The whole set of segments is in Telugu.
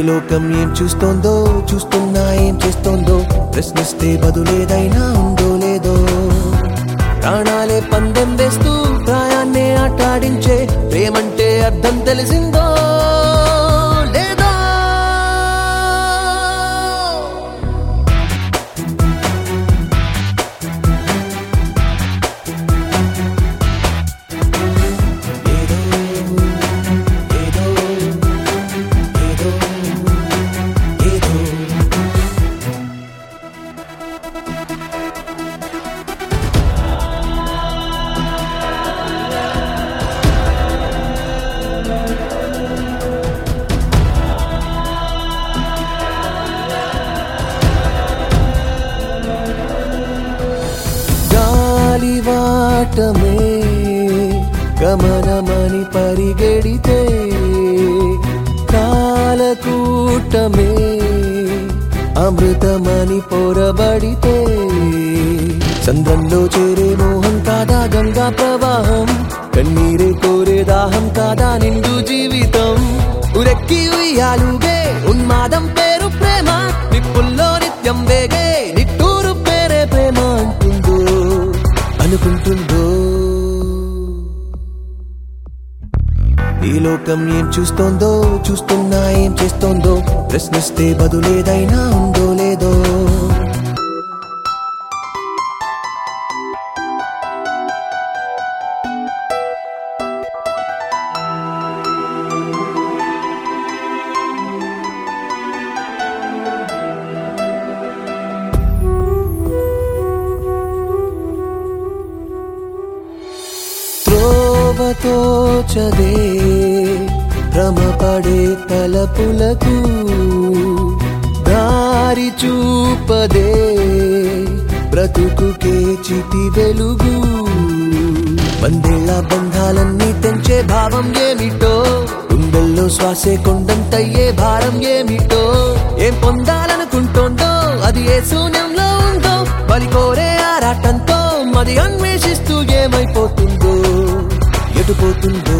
లోకం ఏం చూస్తోందో చూస్తున్నా ఏం చేస్తోందో ప్రశ్నిస్తే బదులేదైనా ఉందో లేదో ప్రాణాలే పందెం వేస్తూ ప్రాయాన్నే ఆటాడించే ప్రేమంటే అర్థం తెలిసిందో లేదో ఏదో ఏదో ఏదో ఏదో గాలివాటమే గమనమని పరిగెడితే కాలకూటమే అమృతమని పొరబడితే చంద్రంలో చేరే మోహం కాదా గంగా ప్రవాహం కన్నీరే కోరే దాహం కాదా నిండు జీవితం ఉరెక్కి ఉయ్యాలుగే ఉన్మాదం పేరు ప్రేమ నిప్పుల్లో నిత్యం వేగే నిట్టూరు పేరే ప్రేమ అంటుందో అనుకుంటుందో ఈ లోకం ఏం చూస్తోందో చూస్తున్నా ఏం చేస్తోందో ప్రశ్నిస్తే బదులేదైనా ఉందో లేదో త్రోవతో చదే భ్రమపడే తలపులకు దారి చూపదే బ్రతుకుకే చితి వెలుగు వందేళ్ల బంధాలన్నీ తెంచే భావం ఏమిటో గుండెల్లో శ్వాసే కొండంతయ్యే భారం ఏమిటో ఏం పొందాలనుకుంటోందో అది ఏ శూన్యంలో ఉందో బలి కోరే ఆరాటంతో మది అన్వేషిస్తూ ఏమైపోతుందో ఎటుపోతుందో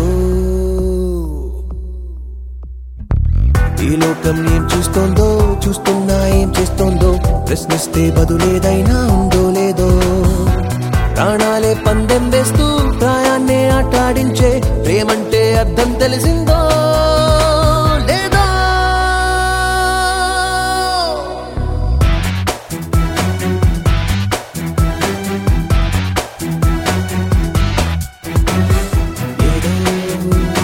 ఈ లోకం ఏం చూస్తోందో చూస్తున్నా ఏం చేస్తోందో ప్రశ్నిస్తే బదులేదైనా ఉందో లేదో ప్రాణాలే పందెం వేస్తూ ప్రాయాన్నే ఆటాడించే ప్రేమంటే అర్థం తెలిసిందో లేదో ఏదో